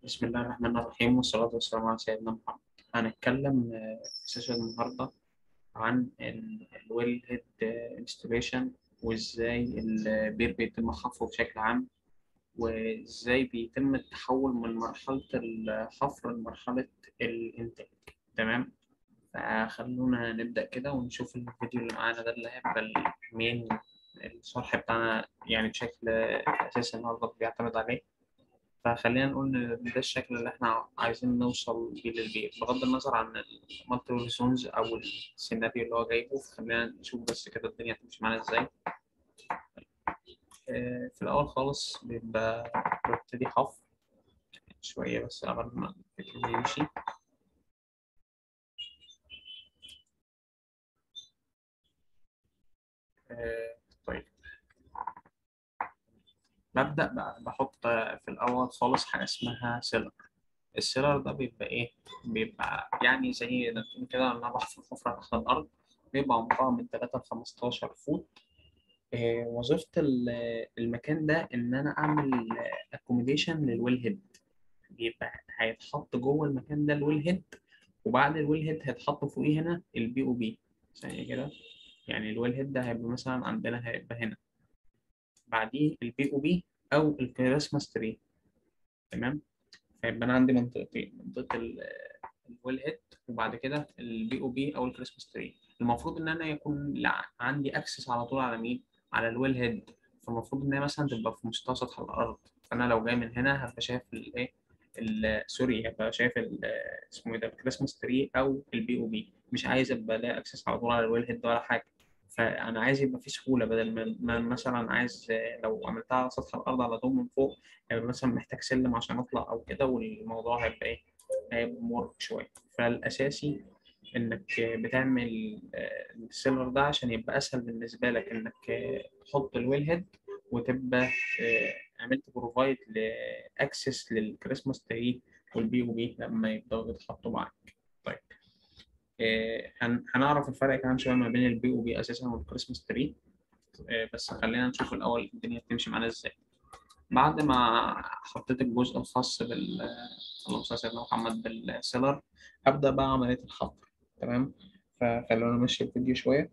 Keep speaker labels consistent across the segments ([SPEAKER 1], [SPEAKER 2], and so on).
[SPEAKER 1] بسم الله الرحمن الرحيم والصلاة والسلام على سيدنا محمد هنتكلم آه، في سيشن النهاردة عن الويل هيد انستليشن وازاي البير بيتم حفره بشكل عام وازاي بيتم التحول من مرحلة الحفر لمرحلة الإنتاج تمام فخلونا نبدأ كده ونشوف الفيديو اللي معانا ده اللي هيبقى المين الشرح بتاعنا يعني بشكل أساسي النهاردة بيعتمد عليه فخلينا نقول إن ده الشكل اللي إحنا عايزين نوصل بيه للبير بغض النظر عن المالتي زونز أو السيناريو اللي هو جايبه فخلينا نشوف بس كده الدنيا هتمشي معانا إزاي آه، في الأول خالص بيبقى ببتدي حفر شوية بس قبل ما الفكرة يمشي آه، طيب ببدأ بقى بحط في الأول خالص حاجة اسمها سيلر السيلر ده بيبقى إيه؟ بيبقى يعني زي ما تقول كده أنا بحفر حفرة تحت الأرض بيبقى عمقها من 3 ل 15 فوت آه، وظيفة ال- المكان ده إن أنا أعمل أكوميديشن للويل هيد بيبقى هيتحط جوه المكان ده الويل هيد وبعد الويل هيد هيتحط فوقيه هنا البي أو بي ثانية كده يعني الويل هيد ده هيبقى مثلا عندنا هيبقى هنا بعديه البي او بي او الكريسماس تري تمام فيبقى انا عندي منطقتين منطقه ال- الويل هيد وبعد كده البي او بي او الكريسماس تري المفروض ان انا يكون لا عندي اكسس على طول على مين على الويل هيد فالمفروض ان هي مثلا تبقى في مستوى سطح الارض فانا لو جاي من هنا هبقى شايف الايه ال- سوري هبقى شايف ال- اسمه ايه ده الكريسماس تري او البي او بي مش عايز ابقى لاقي اكسس على طول على الويل هيد ولا حاجه فانا عايز يبقى في سهوله بدل ما ما مثلا عايز آه، لو عملتها على سطح الارض على طول من فوق هيبقى مثلا محتاج سلم عشان اطلع او كده والموضوع هيبقى ايه هيبقى مرهق شويه فالاساسي انك بتعمل آه، السيلر ده عشان يبقى اسهل بالنسبه لك انك آه، تحط الويل هيد وتبقى آه، عملت بروفايد لاكسس للكريسماس تري والبي او بي لما يبداوا يتحطوا معاك طيب آه، هن- هنعرف الفرق كمان شويه ما بين البي او بي اساسا والكريسماس تري آه، بس خلينا نشوف الاول الدنيا بتمشي معانا ازاي بعد ما حطيت الجزء الخاص بال اللهم صل على سيدنا محمد بالسيلر هبدا بقى عمليه الحفر تمام فخلونا نمشي الفيديو شويه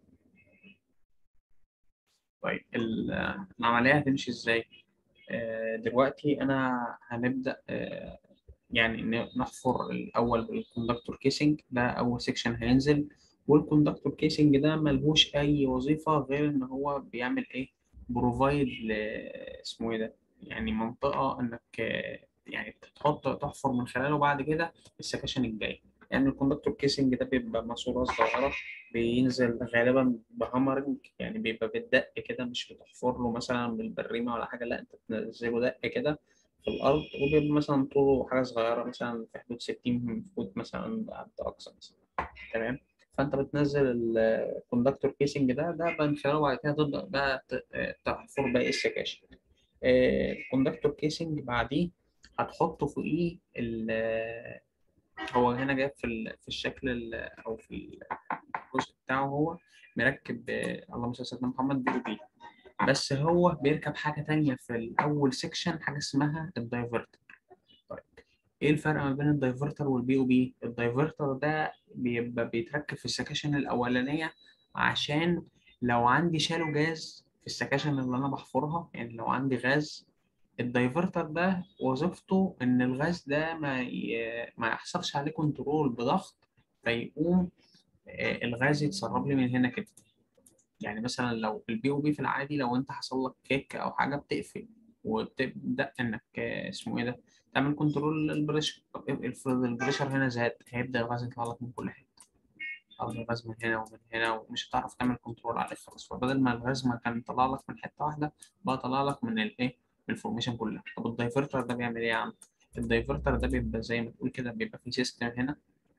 [SPEAKER 1] طيب ال- العمليه هتمشي ازاي آه، دلوقتي انا هنبدا آه، يعني ن- نحفر الأول بالكوندكتور كيسنج ده أول سيكشن هينزل والكوندكتور كيسنج ده ملهوش أي وظيفة غير إن هو بيعمل إيه بروفايد ل اسمه إيه ده يعني منطقة إنك آه، يعني تحط تحفر من خلاله بعد كده السكاشن الجاي يعني الكوندكتور كيسنج ده بيبقى ماسورة صغيرة بينزل غالبا بهامرنج يعني بيبقى بالدق كده مش بتحفر له مثلا بالبريمة ولا حاجة لا أنت تنزله دق كده في الأرض وبيبقى مثلا طوله حاجة صغيرة مثلا في حدود 60 فوت مثلا بعد أقصى مثلا تمام فأنت بتنزل الكوندكتور كيسنج ده ده من خلاله بعد كده تبدأ بقى ت- تحفر باقي السكاشن الكوندكتور كيسنج بعديه هتحطه فوقيه ال- هو هنا جايب في ال- في الشكل ال- أو في الجزء بتاعه هو مركب آه، اللهم صل على سيدنا محمد بي او بي بس هو بيركب حاجة تانية في الأول سيكشن حاجة اسمها الدايفرتر طيب إيه الفرق ما بين الدايفرتر والبي أو بي؟ الدايفرتر ده بيبقى بيتركب في السكاشن الأولانية عشان لو عندي شالو جاز في السكاشن اللي أنا بحفرها يعني لو عندي غاز الدايفرتر ده وظيفته إن الغاز ده ما ي... ما يحصلش عليه كنترول بضغط فيقوم آه، الغاز يتسرب لي من هنا كده يعني مثلا لو البي او بي في العادي لو انت حصل لك كيك او حاجه بتقفل وتبدا انك آه، اسمه ايه ده تعمل كنترول للبريشر طب افرض البريشر هنا زاد هيبدا الغاز يطلع لك من كل حته او الغاز من هنا ومن هنا ومش هتعرف تعمل كنترول عليه خالص فبدل ما الغاز ما كان طلع لك من حته واحده بقى طلع لك من الايه من الفورميشن كلها طب الدايفرتر ده بيعمل ايه يا عم الدايفرتر ده بيبقى زي ما تقول كده بيبقى فيه سيستم هنا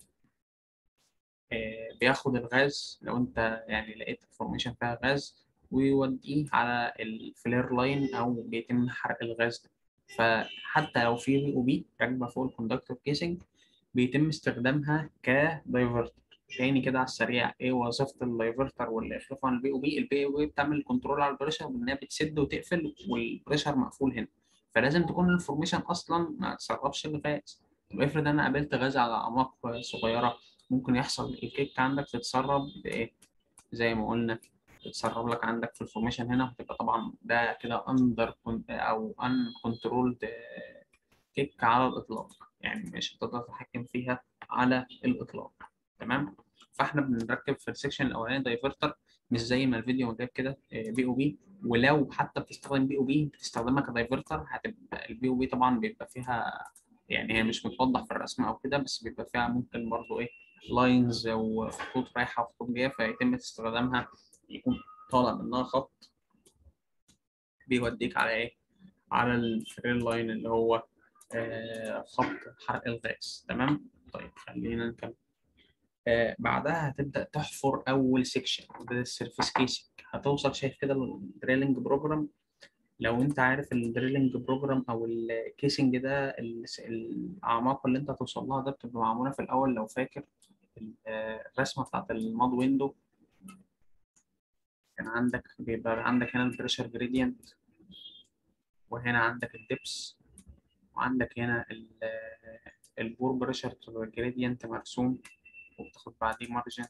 [SPEAKER 1] آه، بياخد الغاز لو انت يعني لقيت فورميشن فيها غاز ويوديه على الفلير لاين او بيتم حرق الغاز ده فحتى لو في بي او بي راكبه فوق الكوندكتور كيسنج بيتم استخدامها كدايفرتر تاني كده على السريع ايه وظيفه الدايفرتر واللي يخلفه عن البي او بي البي او بي بتعمل كنترول على البريشر بانها بتسد وتقفل والبريشر مقفول هنا فلازم تكون الانفورميشن اصلا ما تسربش الغاز طب افرض انا قابلت غاز على اعماق صغيره ممكن يحصل الكيك عندك تتسرب بايه زي ما قلنا تتسرب لك عندك في الفورميشن هنا هتبقى طبعا ده كده اندر او ان كنترولد كيك على الاطلاق يعني مش هتقدر تتحكم فيها على الاطلاق تمام فاحنا بنركب في السكشن الاولاني دايفرتر مش زي ما الفيديو ما جايب كده بي او بي ولو حتى بتستخدم بي او بي بتستخدمها كدايفرتر هتبقى البي او بي طبعا بيبقى فيها يعني هي مش متوضح في الرسم او كده بس بيبقى فيها ممكن برضو ايه لاينز او خطوط رايحه وخطوط جايه فيتم استخدامها يكون طالع منها خط بيوديك على ايه على الفريل لاين اللي هو آه خط حرق الغاز تمام طيب خلينا نكمل آه بعدها هتبدا تحفر اول سيكشن ده السيرفيس كيسنج هتوصل شايف كده الدريلنج بروجرام لو انت عارف الدريلنج بروجرام او الكيسنج ده الاعماق اللي انت هتوصل لها ده بتبقى معموله في الاول لو فاكر الرسمه بتاعت الماد ويندو كان عندك بيبقى عندك هنا البريشر جريدينت وهنا عندك الدبس وعندك هنا البور بريشر جريدينت مرسوم وبتاخد بعديه مارجن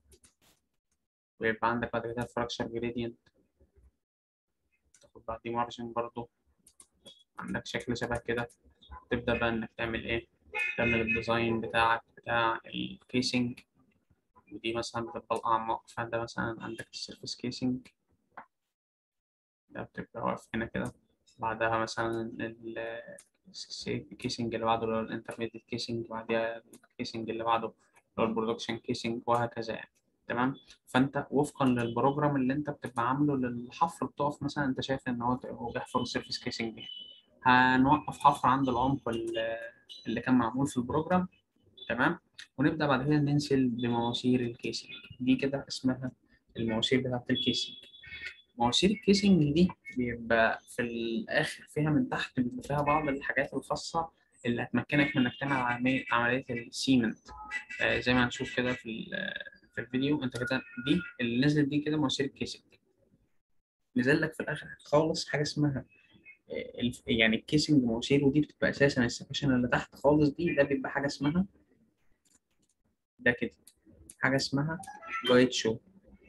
[SPEAKER 1] ويبقى عندك بعد كده الفراكشر جريدينت تاخد بعديه مارجن برضو عندك شكل شبه كده تبدأ بقى إنك تعمل إيه تعمل الديزاين بتاعك بتاع الكيسنج ودي مثلا بتبقى الأعماق فأنت مثلا عندك السيرفيس كيسنج ده بتبقى واقف هنا كده بعدها مثلا الكيسنج اللي بعده اللي هو الانترميديت كيسنج بعدها الكيسنج اللي بعده اللي هو البرودكشن كيسنج وهكذا يعني تمام فانت وفقا للبروجرام اللي انت بتبقى عامله للحفر بتقف مثلا انت شايف ان هو هو بيحفر السيرفيس كيسنج هنوقف حفر عند العمق اللي كان معمول في البروجرام تمام ونبدا بعد كده ننزل بمواسير الكيسنج دي كده اسمها المواسير بتاعت الكيسنج مواسير الكيسنج دي بيبقى في الاخر فيها من تحت بيبقى فيها بعض الحاجات الخاصه اللي هتمكنك من انك تعمل عمليه السيمنت آه زي ما هنشوف كده في في الفيديو انت كده دي اللي نزلت دي كده مواسير الكيسنج نزل لك في الاخر خالص حاجه اسمها يعني الكيسنج مواسير ودي بتبقى اساسا السكشن اللي تحت خالص دي ده بيبقى حاجه اسمها ده كده حاجه اسمها جايد شو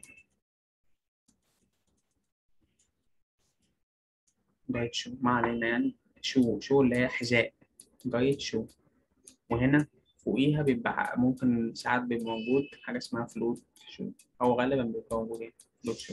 [SPEAKER 1] جايد شو ما علينا يعني شو شو اللي هي حذاء جايد شو وهنا فوقيها بيبقى ممكن ساعات بيبقى موجود حاجة اسمها فلوت شو أو غالبا بيبقى موجود يعني فلوت شو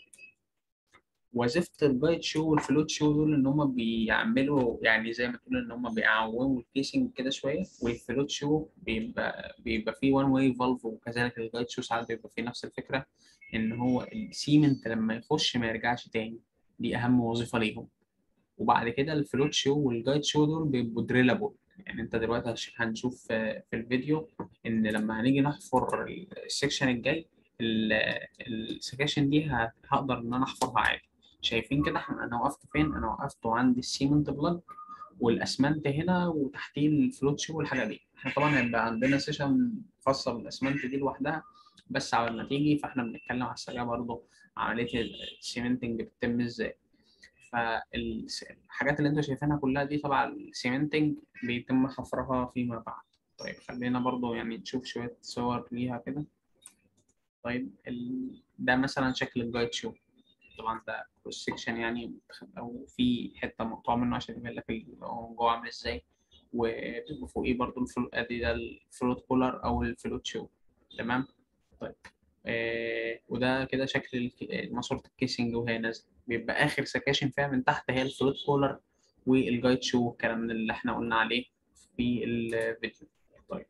[SPEAKER 1] وظيفة الجايد شو والفلوت شو دول إن هما بيعملوا يعني زي ما تقول إن هما بيعوموا الكيسنج كده شوية والفلوت شو بيبقى بيبقى فيه وان واي فالف وكذلك الجايد شو ساعات بيبقى فيه نفس الفكرة إن هو السيمنت لما يخش ما يرجعش تاني دي أهم وظيفة ليهم وبعد كده الفلوت شو والجايد شو دول بيبقوا دريلابل يعني انت دلوقتي هنشوف في الفيديو ان لما هنيجي نحفر السكشن الجاي السكاشن دي هقدر ان انا احفرها عادي شايفين كده انا وقفت فين انا وقفت عند السيمنت بلج والاسمنت هنا وتحتيه الفلوت شو والحاجه دي احنا طبعا هيبقى عندنا سيشن خاصه بالاسمنت دي لوحدها بس على ما تيجي فاحنا بنتكلم على السريع برضه عمليه السيمنتنج بتتم ازاي فالحاجات اللي انتوا شايفينها كلها دي تبع السيمنتنج بيتم حفرها فيما بعد طيب خلينا برضو يعني نشوف شوية صور ليها كده طيب ال... ده مثلا شكل الجايد شو طبعا ده كروس سيكشن يعني او في حته مقطوعه منه عشان يبين لك جوه عامل ازاي وبيبقى فوقيه برضو الفلوت ادي ده الفلوت كولر او الفلوت شو تمام طيب آه وده كده شكل ماسوره الكيسنج وهي نازله بيبقى اخر سكاشن فيها من تحت هي الفلوت كولر والجايد شو والكلام اللي احنا قلنا عليه في الفيديو طيب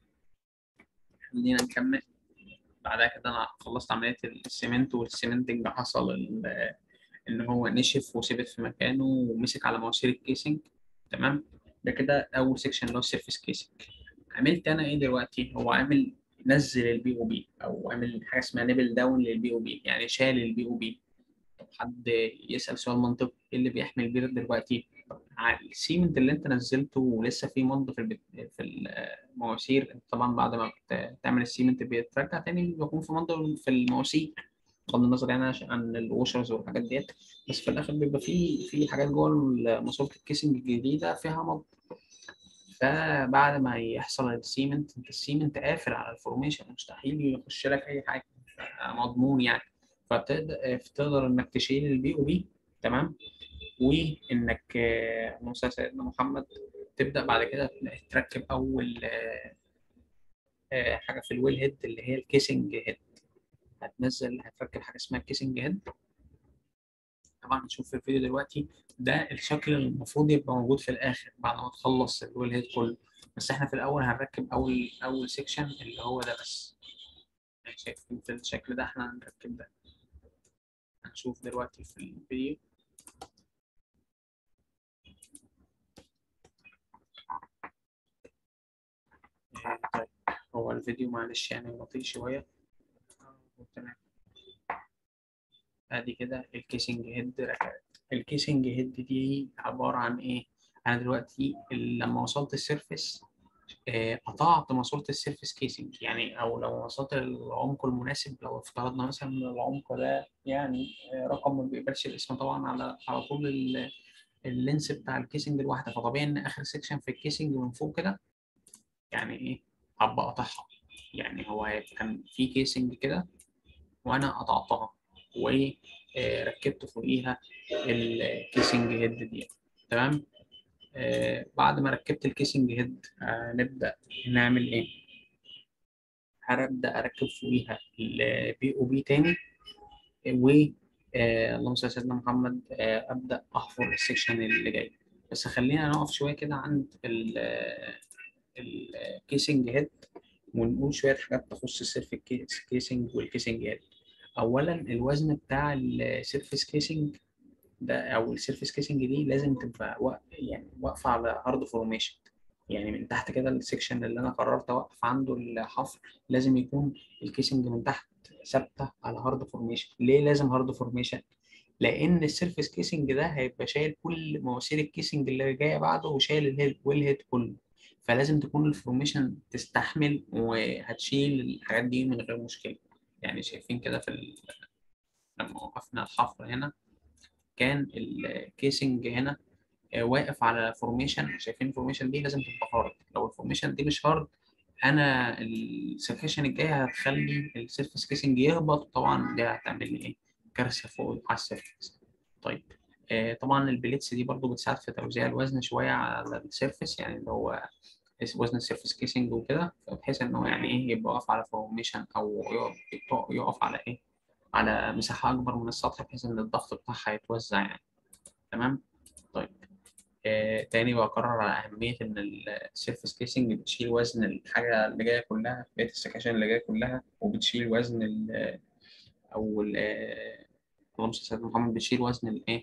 [SPEAKER 1] خلينا نكمل بعدها كده انا خلصت عمليه السيمنت والسيمنتنج حصل ان هو نشف وثبت في مكانه ومسك على مواسير الكيسنج تمام ده كده اول سيكشن اللي هو السيرفيس كيسنج عملت انا ايه دلوقتي هو عامل نزل البي او بي او عامل حاجه اسمها نيبل داون للبي او بي يعني شال البي او بي طب حد يسال سؤال منطقي ايه اللي بيحمي البير دلوقتي السيمنت اللي انت نزلته ولسه في مض في البت... في المواسير طبعا بعد ما بتعمل السيمنت بيترجع تاني بيكون في مض في المواسير بغض النظر يعني عش- عن الوشرز والحاجات ديت بس في الاخر بيبقى في في حاجات جوه ماسوره الكيسنج الجديده فيها مض فبعد ما يحصل السيمنت انت السيمنت قافل على الفورميشن مستحيل يخش لك اي حاجه مضمون يعني فبتقدر تقدر انك تشيل البي او بي تمام وانك آه، اللهم صل على سيدنا محمد تبدا بعد كده تركب اول آه، آه، حاجه في الويل هيد اللي هي الكيسنج هيد هتنزل هتركب حاجه اسمها الكيسنج هيد طبعا هنشوف في الفيديو دلوقتي ده الشكل اللي المفروض يبقى موجود في الاخر بعد ما تخلص الويل هيد كله بس احنا في الاول هنركب اول اول سيكشن اللي هو ده بس يعني شايفين في الشكل ده احنا هنركب ده هنشوف دلوقتي في الفيديو آه، طيب هو الفيديو معلش يعني بطيء شوية آه، تمام ادي كده الكيسنج هيد ركبت الكيسنج هيد دي عبارة عن ايه؟ انا دلوقتي لما وصلت السيرفس آه، قطعت ماسورة السيرفس كيسنج يعني او لو وصلت للعمق المناسب لو افترضنا مثلا إن العمق ده يعني آه، رقم ما بيقبلش الاسم طبعا على على طول ال- اللينس بتاع الكيسنج الواحدة فطبيعي ان اخر سيكشن في الكيسنج من فوق كده يعني ايه هبقى قاطعها يعني هو هيبقى كان في كيسنج كده وانا قطعتها وايه آه، ركبت فوقيها الكيسنج هيد دي تمام آه بعد ما ركبت الكيسنج هيد آه نبدا نعمل ايه هبدا اركب فوقيها البي او بي تاني و آه اللهم صل على سيدنا محمد آه ابدا احفر السكشن اللي جاي بس خلينا نقف شويه كده عند الكيسنج هيد ونقول شويه حاجات تخص السيرف كيسنج والكيسنج هيد اولا الوزن بتاع السيرفيس كيسنج ده او السيرفيس كيسنج دي لازم تبقى وق... يعني واقفه على هارد فورميشن يعني من تحت كده السكشن اللي انا قررت اوقف عنده الحفر لازم يكون الكيسنج من تحت ثابته على هارد فورميشن ليه لازم هارد فورميشن لان السيرفيس كيسنج ده هيبقى شايل كل مواسير الكيسنج اللي جايه بعده وشايل الهيد والهيد كله فلازم تكون الفورميشن تستحمل وهتشيل الحاجات دي من غير مشكله يعني شايفين كده في ال... لما وقفنا الحفر هنا كان الكيسنج هنا آه، واقف على فورميشن شايفين الفورميشن دي لازم تبقى هارد لو الفورميشن دي مش هارد انا السكشن الجاي هتخلي السيرفيس كيسنج يهبط طبعا دي هتعمل لي ايه كارثه فوق على السيرفيس طيب آه طبعا البليتس دي برضو بتساعد في توزيع الوزن شويه على السيرفيس يعني اللي هو وزن السيرفيس كيسنج وكده بحيث ان هو يعني ايه يبقى واقف على فورميشن او يقف, يقف على ايه على مساحه اكبر من السطح بحيث ان الضغط بتاعها يتوزع يعني تمام طيب آه تاني بقرر على أهمية إن السيرفيس كيسنج بتشيل وزن الحاجة اللي جاية كلها بقية السكاشن اللي جاية كلها وبتشيل وزن ال أو ال اللهم صل على سيدنا محمد بتشيل وزن الإيه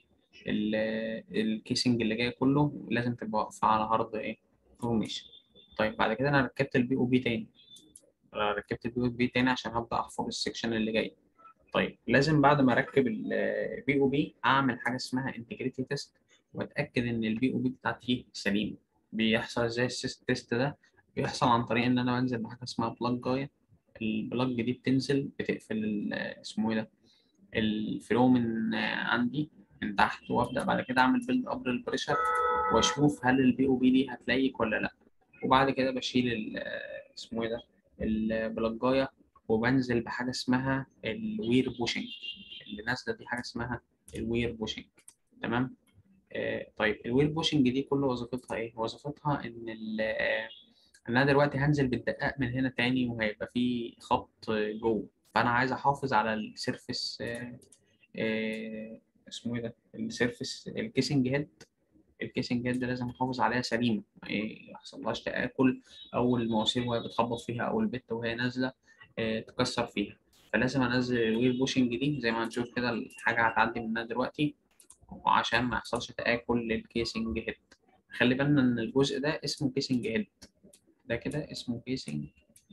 [SPEAKER 1] الكيسنج اللي جاي كله لازم تبقى واقفة على هارد إيه فورميشن طيب بعد كده أنا ركبت البي أو بي تاني ركبت البي أو بي تاني عشان هبدأ أحفر السكشن اللي جاي طيب لازم بعد ما اركب البي او بي اعمل حاجه اسمها انتجريتي تيست واتاكد ان البي او بي بتاعتي سليم بيحصل ازاي التيست ده بيحصل عن طريق ان انا بنزل بحاجه اسمها بلاج جايه البلاج دي بتنزل بتقفل اسمه ايه ده الفلو من عندي من تحت وابدا بعد كده اعمل بيلد اب للبريشر واشوف هل البي او بي دي هتليك ولا لا وبعد كده بشيل اسمه ايه ده البلاجايه وبنزل بحاجه اسمها الوير بوشنج اللي نازله دي حاجه اسمها الوير بوشنج تمام آه طيب الوير بوشنج دي كل وظيفتها ايه وظيفتها ان آه ان انا دلوقتي هنزل بالدقاق من هنا تاني وهيبقى في خط جوه فانا عايز احافظ على السيرفس آه آه اسمه ايه ده السيرفس الكيسنج هيد الكيسنج هيد لازم احافظ عليها سليمه ما يحصلهاش تاكل او المواسير وهي بتخبط فيها او البت وهي نازله تكسر فيها فلازم انزل الوير بوشنج دي زي ما هنشوف كده الحاجه هتعدي منها دلوقتي وعشان ما يحصلش تاكل للكيسنج هيد خلي بالنا ان الجزء ده اسمه كيسنج هيد ده كده اسمه كيسنج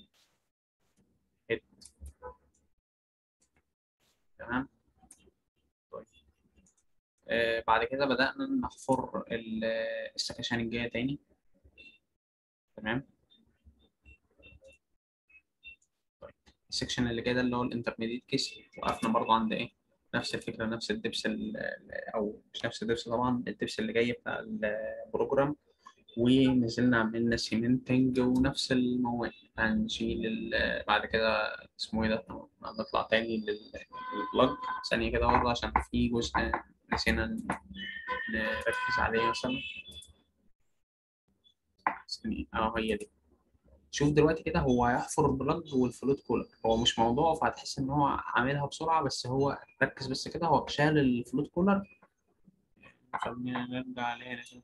[SPEAKER 1] هيد تمام طيب آه بعد كده بدأنا نحفر السكشن الجاية تاني تمام السكشن اللي جاي ده اللي هو الانترميديت كيس وقفنا برضو عند ايه نفس الفكره نفس الدبس ال- او مش نفس الدبس طبعا الدبس اللي جاي بتاع البروجرام ونزلنا عملنا سيمنتنج ونفس المواد هنشيل ال- بعد كده اسمه ايه ده نطلع تاني لل- للبلج ثانية كده برضه عشان في جزء نسينا ن- نركز عليه مثلا ثانية اه هي دي شوف دلوقتي كده هو هيحفر البلج والفلوت كولر هو مش موضوع فهتحس ان هو عاملها بسرعة بس هو ركز بس كده هو شال الفلوت كولر خلينا نرجع عليها كده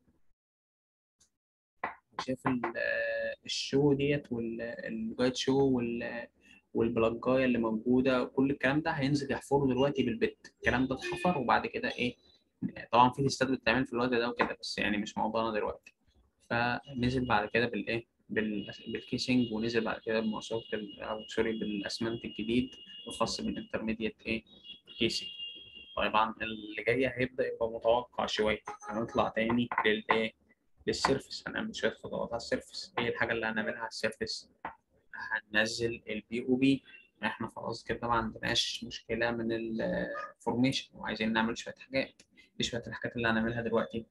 [SPEAKER 1] شايف ال- آه، الشو ديت والجايد شو وال والبلجايه اللي موجوده كل الكلام ده هينزل يحفره دلوقتي بالبت الكلام ده اتحفر وبعد كده ايه طبعا في تستات بتتعمل في الوقت ده وكده بس يعني مش موضوعنا دلوقتي فنزل بعد كده بالايه بال- بالكيسنج ونزل بعد كده بمواصفات ال- او سوري بالاسمنت الجديد الخاص بالانترميديت ايه كيسنج طبعا اللي جاي هيبدا يبقى متوقع شويه هنطلع تاني للايه للسيرفس هنعمل شويه خطوات على السيرفس ايه الحاجه اللي هنعملها على السيرفس هننزل البي او بي احنا خلاص كده ما عندناش مشكله من الفورميشن وعايزين نعمل شويه حاجات دي شويه الحاجات اللي هنعملها دلوقتي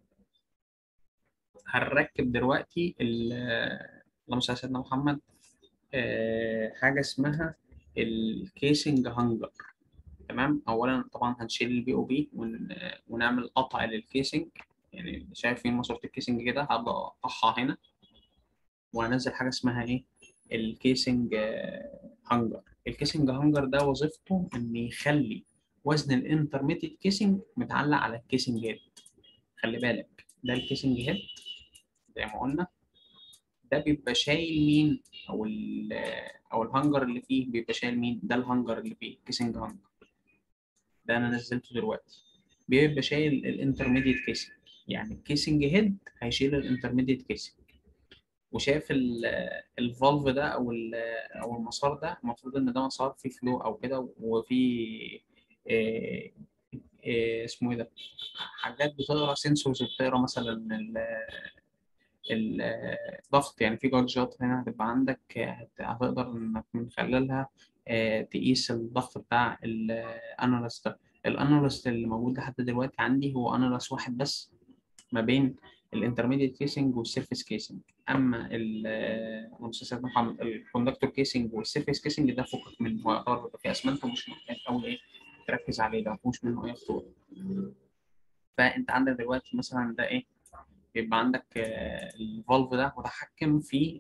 [SPEAKER 1] هنركب دلوقتي ال- اللهم صل على سيدنا محمد آه، حاجه اسمها الكيسنج هانجر تمام اولا طبعا هنشيل البي او بي ونعمل قطع للكيسنج يعني شايفين ماسوره الكيسنج كده هبقى اقطعها هنا وهنزل حاجه اسمها ايه الكيسنج هانجر الكيسنج هانجر ده وظيفته ان يخلي وزن الانترميتد كيسنج متعلق على الكيسنج هيد خلي بالك ده الكيسنج هيد زي ما قلنا ده بيبقى شايل مين او ال او الهانجر اللي فيه بيبقى شايل مين ده الهانجر اللي فيه كيسنج هانجر ده انا نزلته دلوقتي بيبقى شايل الانترميديت كيسنج يعني الكيسنج هيد هيشيل الانترميديت كيسنج وشايف ال- الفالف ده او ال- او المسار ده المفروض ان ده مسار فيه فلو او كده وفي إيه إيه اسمه ايه ده حاجات بتقرا سنسورز بتقرا مثلا ال- ال- الضغط يعني في جادجات هنا هتبقى عندك هت- هتقدر انك من خلالها آه، تقيس الضغط بتاع الاناليست ده الاناليست اللي موجود لحد دلوقتي عندي هو اناليست واحد بس ما بين الانترميديت كيسنج والسيرفيس كيسنج اما ال اللهم صل على سيدنا محمد الكوندكتور كيسنج والسيرفيس كيسنج ده فكك منه هو يعتبر بيبقى فيه اسمنت ومش محتاج قوي ايه تركز عليه ده مفيهوش منه اي خطوره فانت عندك دلوقتي مثلا ده ايه يبقى عندك الفالف ده متحكم في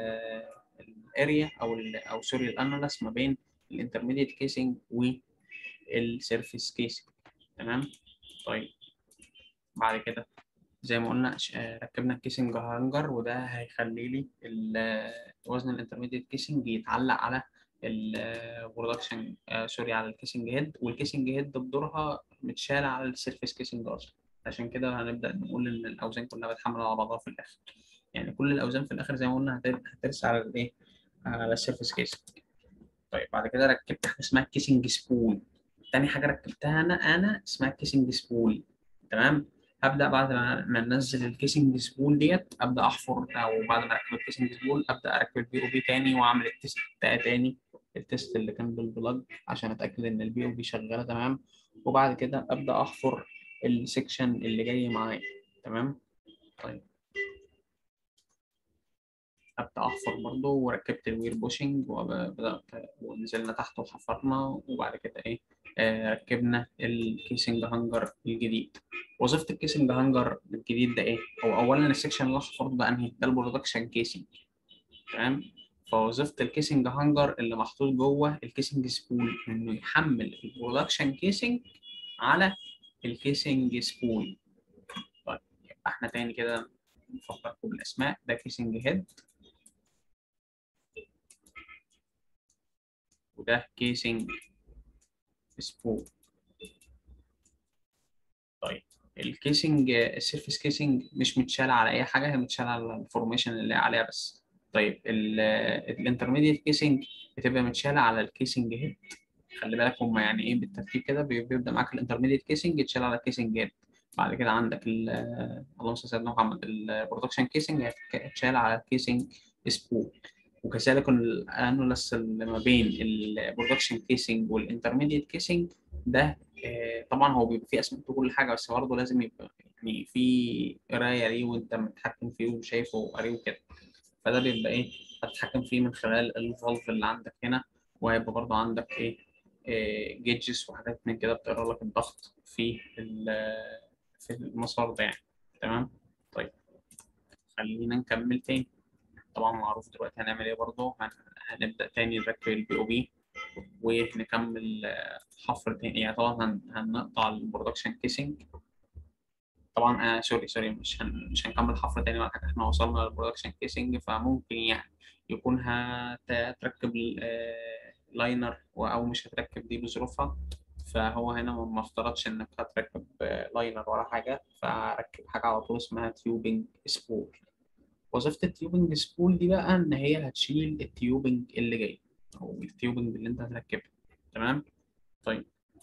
[SPEAKER 1] الاريا او ال او سوري الانالس ما بين الانترميديت كيسنج والسيرفيس كيسنج تمام طيب بعد كده زي ما قلنا ش- آه، ركبنا الكيسنج هانجر وده هيخلي لي ال- وزن الانترميديت كيسنج يتعلق على البرودكشن سوري على الكيسنج هيد والكيسنج هيد بدورها متشالة على السيرفيس كيسنج اصلا عشان كده هنبدأ نقول ان الاوزان كلها بتحمل على بعضها في الاخر يعني كل الاوزان في الاخر زي ما قلنا هتر- هترس على الايه على السيرفيس كيسنج طيب بعد كده ركبت حاجه اسمها كيسنج سبول تاني حاجه ركبتها انا انا اسمها كيسنج سبول تمام هبدا بعد ما ما انزل الكيسنج سبول ديت ابدا احفر او بعد ما اركب الكيسنج سبول ابدا اركب البي او بي تاني واعمل التيست بتاعي تاني التيست اللي كان بالبلج عشان اتاكد ان البي او بي شغاله تمام وبعد كده ابدا احفر السكشن اللي جاي معايا تمام طيب ابدا احفر برضه وركبت الوير بوشنج وبدات ونزلنا تحت وحفرنا وبعد كده ايه آه ركبنا الكيسنج هانجر الجديد وظيفه الكيسنج هانجر الجديد ده ايه هو اولا السكشن اللي حفرته ده انهي ده البرودكشن كيسنج تمام فوظيفه الكيسنج هانجر اللي محطوط جوه الكيسنج سبول انه يحمل البرودكشن كيسنج على الكيسنج سبول طيب يبقى احنا تاني كده نفكركم بالاسماء ده كيسنج هيد وده كيسنج سبول طيب الكيسنج السيرفيس كيسنج مش متشال على اي حاجه هي متشال على الفورميشن اللي عليها بس طيب الانترميديت كيسنج بتبقى متشاله على الكيسنج هيد خلي بالك هم يعني ايه بالترتيب كده بي- بيبدا معاك الانترميديت كيسنج يتشال على الكيسنج هيد بعد كده عندك ال- اللهم صل على سيدنا محمد البرودكشن كيسنج هيتشال على الكيسنج سبول وكذلك الانولس اللي ما بين البرودكشن كيسنج والانترميديت كيسنج ده آه، طبعا هو بيبقى فيه اسمنت وكل حاجه بس برضه لازم يبقى يعني في قرايه ليه وانت متحكم فيه وشايفه وقاريه وكده فده بيبقى ايه هتتحكم فيه من خلال الفالف اللي عندك هنا وهيبقى برضه عندك ايه جيجز وحاجات من كده بتقرا لك الضغط في ال- في المسار ده يعني تمام طيب خلينا نكمل تاني طبعا معروف دلوقتي هنعمل ايه برضه هن- هنبدا تاني نركب البي او بي ونكمل آه، حفر تاني يعني طبعا هن- هنقطع البرودكشن كيسنج طبعا آه سوري سوري مش هن... مش هنكمل حفر تاني ولا حاجه احنا وصلنا للبرودكشن كيسنج فممكن يعني يكون هتركب لاينر او مش هتركب دي بظروفها فهو هنا ما ما افترضش انك هتركب آه، لاينر ولا حاجه فركب حاجه على طول اسمها تيوبنج سبول وظيفه التيوبنج سبول دي بقى ان هي هتشيل التيوبنج اللي جاي او التيوبنج اللي انت هتركبه تمام طيب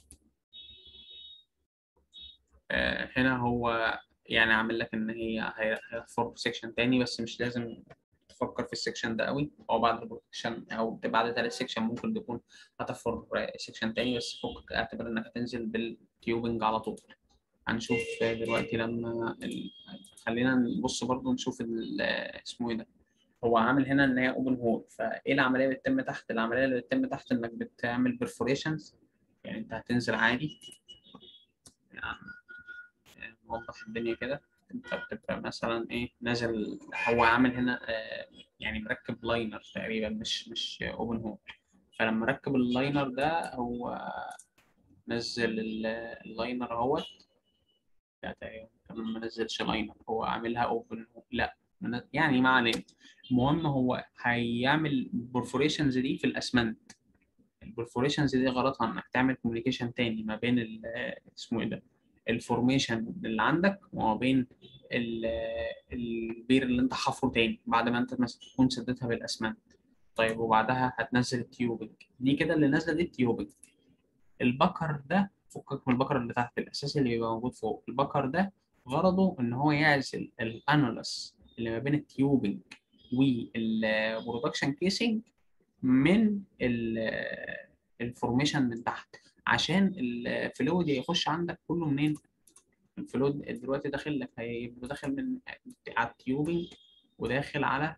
[SPEAKER 1] آه، هنا هو يعني عامل لك ان هي هي- هيحفر سيكشن تاني بس مش لازم تفكر في السيكشن ده قوي او بعد البروتكشن او بعد تالت سيكشن ممكن تكون هتحفر سيكشن تاني بس فوق اعتبر انك هتنزل بالتيوبنج على طول هنشوف دلوقتي لما ال... خلينا نبص برضو نشوف ال... اسمه ايه ده هو عامل هنا ان هي اوبن هول فايه العمليه اللي بتتم تحت العمليه اللي بتتم تحت انك بتعمل برفوريشنز يعني انت هتنزل عادي يعني نوضح الدنيا كده انت بتبقى مثلا ايه نازل هو عامل هنا آه، يعني مركب لاينر تقريبا مش مش اوبن هول فلما ركب اللاينر ده هو نزل ال- اللاينر اهوت لا تقريبا كمان ما نزلش لاينر هو عاملها اوبن لا من- يعني ما علينا المهم هو هيعمل البرفوريشنز دي في الاسمنت البرفوريشنز دي غرضها انك تعمل كوميونيكيشن تاني ما بين ال- اسمه ايه ده الفورميشن اللي عندك وما بين ال- البير اللي انت حفره تاني بعد ما انت مثلا تكون سددتها بالاسمنت طيب وبعدها هتنزل التيوبنج دي كده اللي نازله دي التيوبنج البكر ده فكك من البكر اللي تحت الاساسي اللي بيبقى موجود فوق البكر ده غرضه ان هو يعزل الانولس اللي ما بين التيوبنج والبرودكشن كيسنج من الفورميشن من تحت عشان الفلويد يخش عندك كله منين الفلويد دلوقتي داخل لك هيبقى داخل من على التيوبنج وداخل على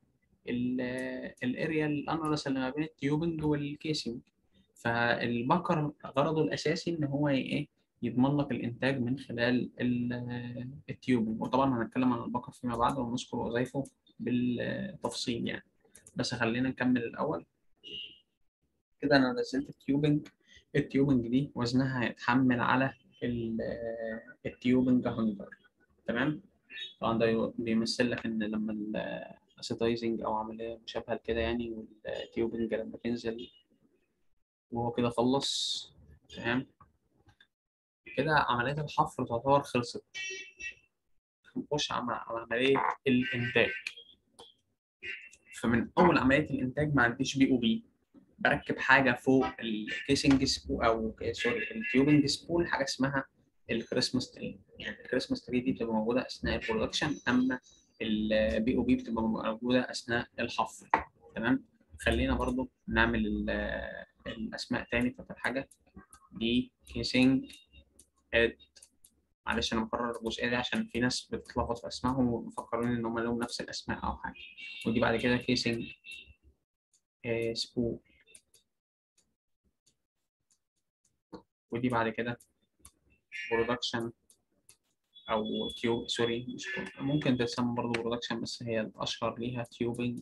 [SPEAKER 1] الاريا الانولس اللي ما بين التيوبنج والكيسنج فالبكر غرضه الاساسي ان هو ي- ايه يضمن لك الانتاج من خلال ال- التيوبنج وطبعا هنتكلم عن البكر فيما بعد ونذكر وظائفه بالتفصيل يعني بس خلينا نكمل الاول كده انا نزلت التيوبنج التيوبنج دي وزنها هيتحمل على ال- التيوبنج هانجر تمام طبعا ده بيمثل لك ان لما الاسيتايزنج او عمليه مشابهه لكده يعني والتيوبنج لما تنزل وهو كده خلص تمام كده عمليه الحفر تعتبر خلصت نخش على على عمليه الانتاج فمن اول عمليه الانتاج ما عنديش بي او بي بركب حاجه فوق الكيسنج سبول او سوري التيوبنج سبول حاجه اسمها الكريسماس تري يعني الكريسماس تري دي بتبقى موجوده اثناء البرودكشن اما البي او بي بتبقى موجوده اثناء الحفر تمام خلينا برضو نعمل ال- الاسماء تاني بتاعت الحاجه دي كيسنج اد معلش انا مكرر الجزئيه دي عشان في ناس بتتلخبط في اسمائهم ومفكرين ان هم لهم نفس الاسماء او حاجه ودي بعد كده كيسنج سبول ودي بعد كده برودكشن او تيوب سوري مش ممكن تسمى برضه برودكشن بس هي الاشهر ليها تيوبنج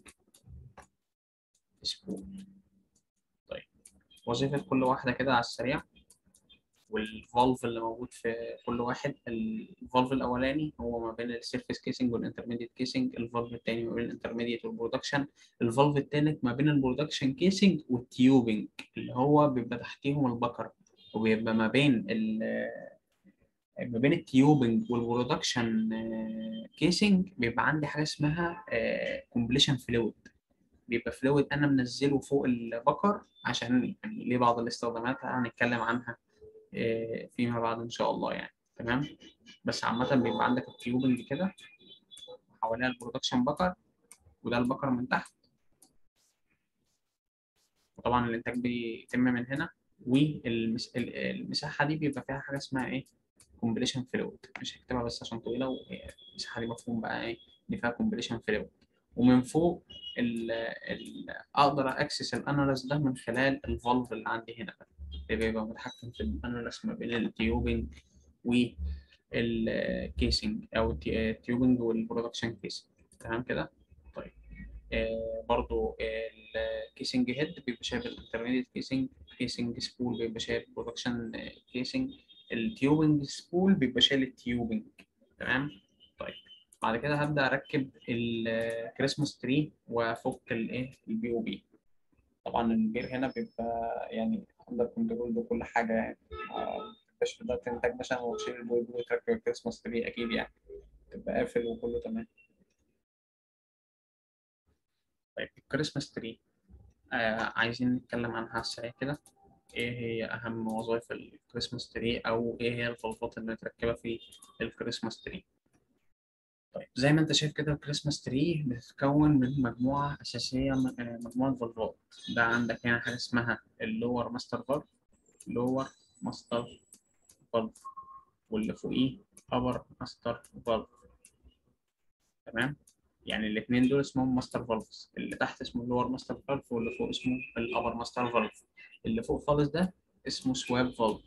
[SPEAKER 1] سبول طيب وظيفة كل واحدة كده على السريع والفالف اللي موجود في كل واحد الفالف الاولاني هو ما بين السيرفيس كيسنج والانترميديت كيسنج الفالف الثاني ما بين الانترميديت والبرودكشن الفالف الثالث ما بين البرودكشن كيسنج والتيوبنج اللي هو بيبقى تحتيهم البكر وبيبقى ما بين ال ما بين التيوبنج والبرودكشن كيسنج بيبقى عندي حاجه اسمها كومبليشن فلويد بيبقى فلويد انا منزله فوق البكر عشان يعني ليه بعض الاستخدامات هنتكلم عنها آه، فيما بعد ان شاء الله يعني تمام بس عامه بيبقى عندك التيوبنج كده حواليها البرودكشن بكر وده البكر من تحت طبعا الانتاج بيتم من هنا والمساحه دي بيبقى فيها حاجه اسمها ايه كومبليشن فلويد مش هكتبها بس عشان طويله والمساحه دي مفهوم بقى ايه اللي فيها كومبليشن فلويد ومن فوق ال ال اقدر اكسس الاناليز ده من خلال الفالف اللي عندي هنا بقى اللي بيبقى متحكم في الاناليز ما بين التيوبنج والكيسنج او التيوبنج والبرودكشن كيسنج تمام كده طيب آه برضو الكيسنج هيد بيبقى شايف الانترميديت كيسنج كيسنج سبول بيبقى شايف برودكشن كيسنج التيوبنج سبول بيبقى شايل التيوبنج تمام طيب بعد كده هبدا اركب الكريسماس تري وافك الايه البي او بي طبعا البير هنا بيبقى يعني اندر كنترول بكل حاجه يعني مش تقدر تنتج مثلا وتشيل البي بي وتركب الكريسماس تري اكيد يعني تبقى قافل وكله تمام طيب الكريسماس تري آه عايزين نتكلم عنها على السريع كده ايه هي اهم وظائف الكريسماس تري او ايه هي الفلفات اللي متركبه في الكريسماس تري طيب زي ما انت شايف كده الكريسماس تري بتتكون من مجموعه اساسيه مجموعه فالفات ده عندك هنا حاجه اسمها اللور ماستر فالف لور ماستر فالف واللي فوقيه ابر ماستر فالف تمام يعني الاثنين دول اسمهم ماستر فالفز اللي تحت اسمه اللور ماستر فالف واللي فوق اسمه الابر ماستر فالف اللي فوق خالص ده اسمه سواب فالف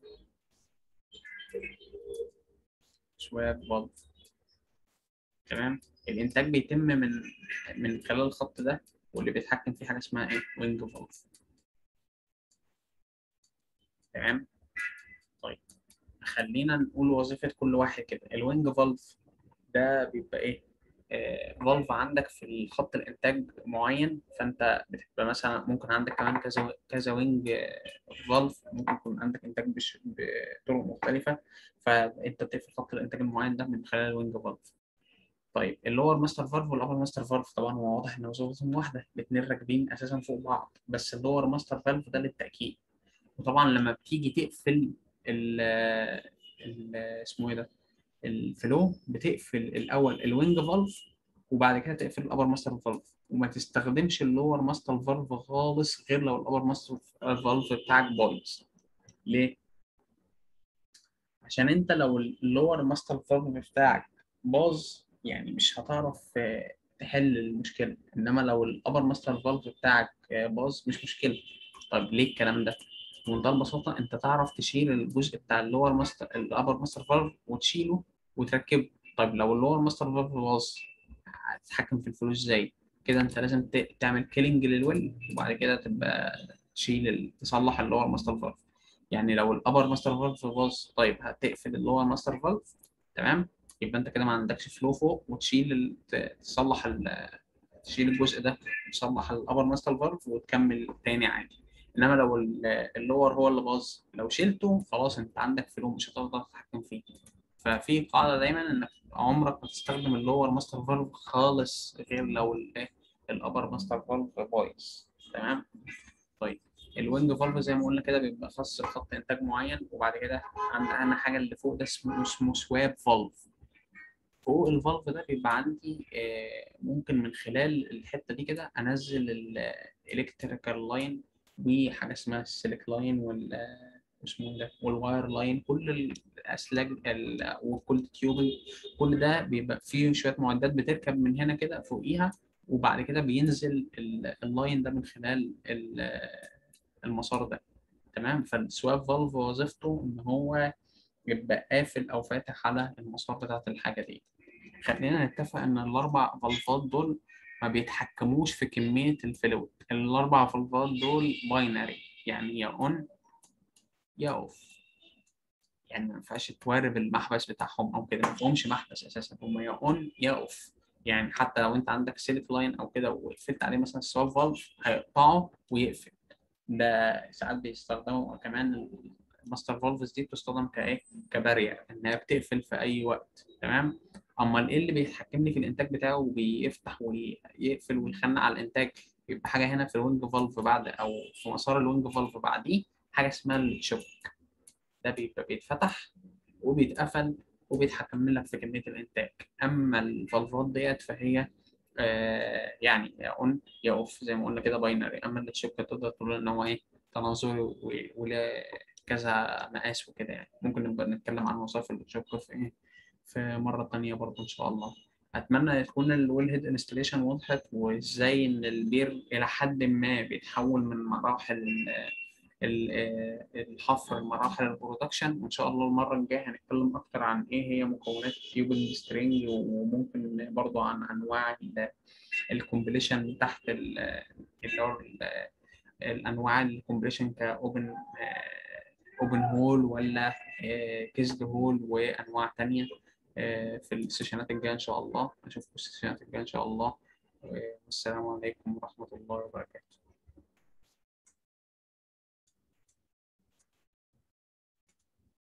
[SPEAKER 1] سواب فالف تمام الانتاج بيتم من من خلال الخط ده واللي بيتحكم فيه حاجه اسمها ايه وينج فالف تمام طيب خلينا نقول وظيفه كل واحد كده الوينج فالف ده بيبقى ايه فالف عندك في الخط الانتاج معين فانت بتبقى مثلا ممكن عندك كمان كذا كذا وينج فالف ممكن يكون عندك انتاج بش... بطرق مختلفه فانت بتقفل خط الانتاج المعين ده من خلال الوينج فالف طيب اللور ماستر فالف والابر ماستر فالف طبعا هو واضح ان وظيفتهم واحده الاثنين راكبين اساسا فوق بعض بس اللور ماستر فالف ده للتاكيد وطبعا لما بتيجي تقفل ال ال اسمه ايه ده الفلو بتقفل الاول الوينج فالف وبعد كده تقفل الابر ماستر فالف وما تستخدمش اللور ماستر فالف خالص غير لو الابر ماستر فالف بتاعك بايظ ليه عشان انت لو اللور ماستر فالف بتاعك باظ يعني مش هتعرف تحل المشكله انما لو الابر ماستر فالف بتاعك باظ مش مشكله طيب ليه الكلام ده بمنتهى البساطه انت تعرف تشيل الجزء بتاع اللور ماستر الابر ماستر فالف وتشيله وتركبه طيب لو اللور ماستر فالف باظ هتتحكم في الفلوس ازاي كده انت لازم تعمل كيلينج للويل وبعد كده تبقى تشيل تصلح اللور ماستر فالف يعني لو الابر ماستر فالف باظ طيب هتقفل اللور ماستر فالف تمام يبقى انت كده ما عندكش فلو فوق وتشيل ال... تصلح ال... تشيل الجزء ده تصلح الابر ماستر فالف وتكمل تاني عادي انما لو اللور هو اللي باظ لو شلته خلاص انت عندك فلو مش هتقدر تتحكم فيه ففي قاعده دايما انك عمرك ما تستخدم اللور ماستر فالف خالص غير لو الابر ماستر فالف بايظ تمام طيب الوينج فالف زي ما قلنا كده بيبقى خاص بخط انتاج معين وبعد كده عند اهم حاجه اللي فوق ده اسمه اسمه سواب فالف فوق الفالف ده بيبقى عندي ممكن من خلال الحته دي كده انزل الالكتريكال لاين وحاجه اسمها السيليك لاين وال اسمه ده والواير لاين كل الاسلاك وكل التيوبنج كل ده بيبقى فيه شويه معدات بتركب من هنا كده فوقيها وبعد كده بينزل اللاين ده من خلال المسار ده تمام فالسواب فالف وظيفته ان هو يبقى قافل او فاتح على المسار بتاعت الحاجه دي خلينا نتفق ان الاربع فالفات دول ما بيتحكموش في كميه الفلويد الاربع فالفات دول باينري يعني يا اون يا اوف يعني ما ينفعش توارب المحبس بتاعهم او كده ما فيهمش محبس اساسا هم يا اون يا اوف يعني حتى لو انت عندك سيليك لاين او كده وقفلت عليه مثلا السواب فالف هيقطعه ويقفل ده ساعات بيستخدموا كمان الماستر فالفز دي بتستخدم كايه كبارير انها بتقفل في اي وقت تمام امال ايه اللي بيتحكم لي في الانتاج بتاعه وبيفتح ويقفل ويخنق على الانتاج يبقى حاجه هنا في الوينج فالف بعد او في مسار الوينج فالف بعديه حاجه اسمها الشوك ده بيبقى بيتفتح وبيتقفل وبيتحكم لك في كميه الانتاج اما الفالفات ديت فهي آه يعني يا اون يا اوف زي ما قلنا كده باينري اما التشيب تقدر تقول ان هو ايه تناظري و- وله كذا مقاس وكده يعني ممكن نبقى نتكلم عن وظائف التشيب في ايه في مرة تانية برضه ان شاء الله اتمنى تكون الويل هيد انستليشن وضحت وازاي ان البير الى حد ما بيتحول من مراحل ال- آه، الحفر لمراحل البرودكشن وان شاء الله المره الجايه هنتكلم اكتر عن ايه هي مكونات التيوبنج سترينج وممكن برضو عن انواع الكومبليشن تحت ال- اللي هو ال- الانواع الكومبليشن كاوبن اوبن هول ولا كيزد هول وانواع تانية آه، في السيشنات الجايه ان شاء الله اشوفكم السيشنات الجايه ان شاء الله والسلام عليكم ورحمه الله وبركاته